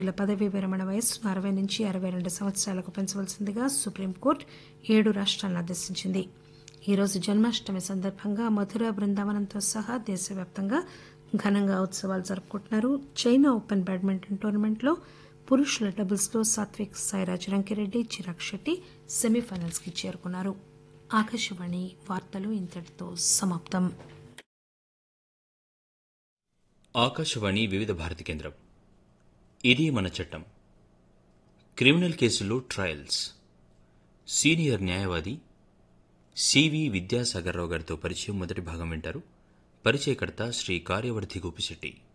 ల పదవీ విరమణ వయస్సును అరవై నుంచి అరవై రెండు సంవత్సరాలకు పెంచవలసిందిగా సుప్రీంకోర్టు ఏడు రాష్ట్రాలను ఆదేశించింది ఈ రోజు జన్మాష్టమి సందర్భంగా మధుర బృందావనంతో సహా దేశవ్యాప్తంగా ఘనంగా ఉత్సవాలు జరుపుకుంటున్నారు చైనా ఓపెన్ బ్యాడ్మింటన్ టోర్నమెంట్లో పురుషుల డబుల్స్లో సాత్విక్ సాయిరాజ్ రంకిరెడ్డి చిరాగ్ శెట్టి సెమీఫైనల్స్కి చేరుకున్నారు ఆకాశవాణి వార్తలు ఇంతటితో సమాప్తం ఆకాశవాణి వివిధ భారతి కేంద్రం ఇది మన చట్టం క్రిమినల్ కేసుల్లో ట్రయల్స్ సీనియర్ న్యాయవాది సివి విద్యాసాగర్రావు గారితో పరిచయం మొదటి భాగం వింటారు పరిచయకర్త శ్రీ కార్యవర్ధి గోపిశెట్టి